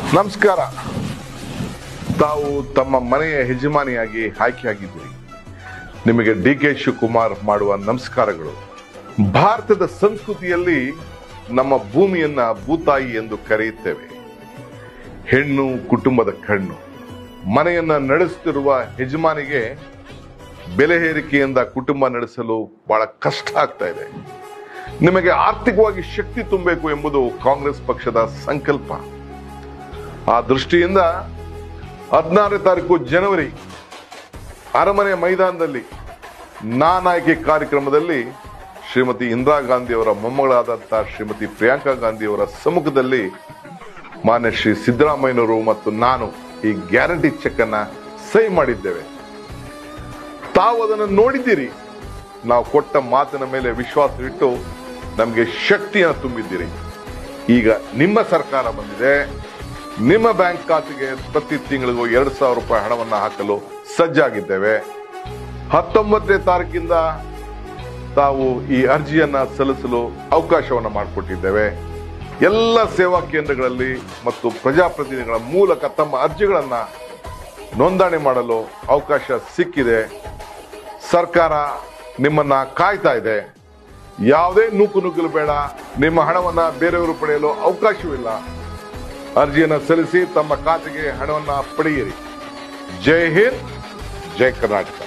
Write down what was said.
ನಮಸ್ಕಾರ ತಾವು ತಮ್ಮ ಮನೆಯ ಯಜಮಾನಿಯಾಗಿ ಆಯ್ಕೆಯಾಗಿದ್ದೀರಿ ನಿಮಗೆ ಡಿ ಕೆ ಶಿವಕುಮಾರ್ ಮಾಡುವ ನಮಸ್ಕಾರಗಳು ಭಾರತದ ಸಂಸ್ಕೃತಿಯಲ್ಲಿ ನಮ್ಮ ಭೂಮಿಯನ್ನ ಭೂತಾಯಿ ಎಂದು ಕರೆಯುತ್ತೇವೆ ಹೆಣ್ಣು ಕುಟುಂಬದ ಕಣ್ಣು ಮನೆಯನ್ನ ನಡೆಸುತ್ತಿರುವ ಯಜಮಾನಿಗೆ ಬೆಲೆ ಏರಿಕೆಯಿಂದ ಕುಟುಂಬ ನಡೆಸಲು ಬಹಳ ಕಷ್ಟ ಆಗ್ತಾ ಇದೆ ನಿಮಗೆ ಆರ್ಥಿಕವಾಗಿ ಶಕ್ತಿ ತುಂಬಬೇಕು ಎಂಬುದು ಕಾಂಗ್ರೆಸ್ ಪಕ್ಷದ ಸಂಕಲ್ಪ ಆ ದೃಷ್ಟಿಯಿಂದ ಹದಿನಾರನೇ ತಾರೀಕು ಜನವರಿ ಅರಮನೆ ಮೈದಾನದಲ್ಲಿ ನಾನಾಯ್ಕೆ ಕಾರ್ಯಕ್ರಮದಲ್ಲಿ ಶ್ರೀಮತಿ ಇಂದಿರಾ ಗಾಂಧಿ ಅವರ ಮೊಮ್ಮಗಳಾದಂತಹ ಶ್ರೀಮತಿ ಪ್ರಿಯಾಂಕಾ ಗಾಂಧಿ ಅವರ ಸಮ್ಮುಖದಲ್ಲಿ ಮಾನ್ಯ ಶ್ರೀ ಸಿದ್ದರಾಮಯ್ಯನವರು ಮತ್ತು ನಾನು ಈ ಗ್ಯಾರಂಟಿ ಚೆಕ್ ಅನ್ನ ಸಹಿ ಮಾಡಿದ್ದೇವೆ ತಾವು ಅದನ್ನು ನೋಡಿದ್ದೀರಿ ನಾವು ಕೊಟ್ಟ ಮಾತಿನ ಮೇಲೆ ವಿಶ್ವಾಸವಿಟ್ಟು ನಮಗೆ ಶಕ್ತಿಯನ್ನು ತುಂಬಿದ್ದೀರಿ ಈಗ ನಿಮ್ಮ ಸರ್ಕಾರ ಬಂದಿದೆ ನಿಮ್ಮ ಬ್ಯಾಂಕ್ ಖಾತೆಗೆ ಪ್ರತಿ ತಿಂಗಳಿಗೂ ಎರಡು ಸಾವಿರ ರೂಪಾಯಿ ಹಣವನ್ನು ಹಾಕಲು ಸಜ್ಜಾಗಿದ್ದೇವೆ ಹತ್ತೊಂಬತ್ತನೇ ತಾರೀಕಿಂದ ತಾವು ಈ ಅರ್ಜಿಯನ್ನ ಸಲ್ಲಿಸಲು ಅವಕಾಶವನ್ನು ಮಾಡಿಕೊಟ್ಟಿದ್ದೇವೆ ಎಲ್ಲ ಸೇವಾ ಕೇಂದ್ರಗಳಲ್ಲಿ ಮತ್ತು ಪ್ರಜಾಪ್ರತಿನಿಧಿಗಳ ಮೂಲಕ ತಮ್ಮ ಅರ್ಜಿಗಳನ್ನ ನೋಂದಣಿ ಮಾಡಲು ಅವಕಾಶ ಸಿಕ್ಕಿದೆ ಸರ್ಕಾರ ನಿಮ್ಮನ್ನ ಕಾಯ್ತಾ ಇದೆ ಯಾವುದೇ ನೂಕು ನುಗ್ಗಲು ಬೇಡ ನಿಮ್ಮ ಹಣವನ್ನ ಬೇರೆಯವರು ಪಡೆಯಲು ಅವಕಾಶವಿಲ್ಲ ಅರ್ಜಿಯನ್ನು ಸಲ್ಲಿಸಿ ತಮ್ಮ ಖಾತೆಗೆ ಹಣವನ್ನ ಪಡೆಯಿರಿ ಜೈ ಹಿಂದ್ ಜೈ ಕರ್ನಾಟಕ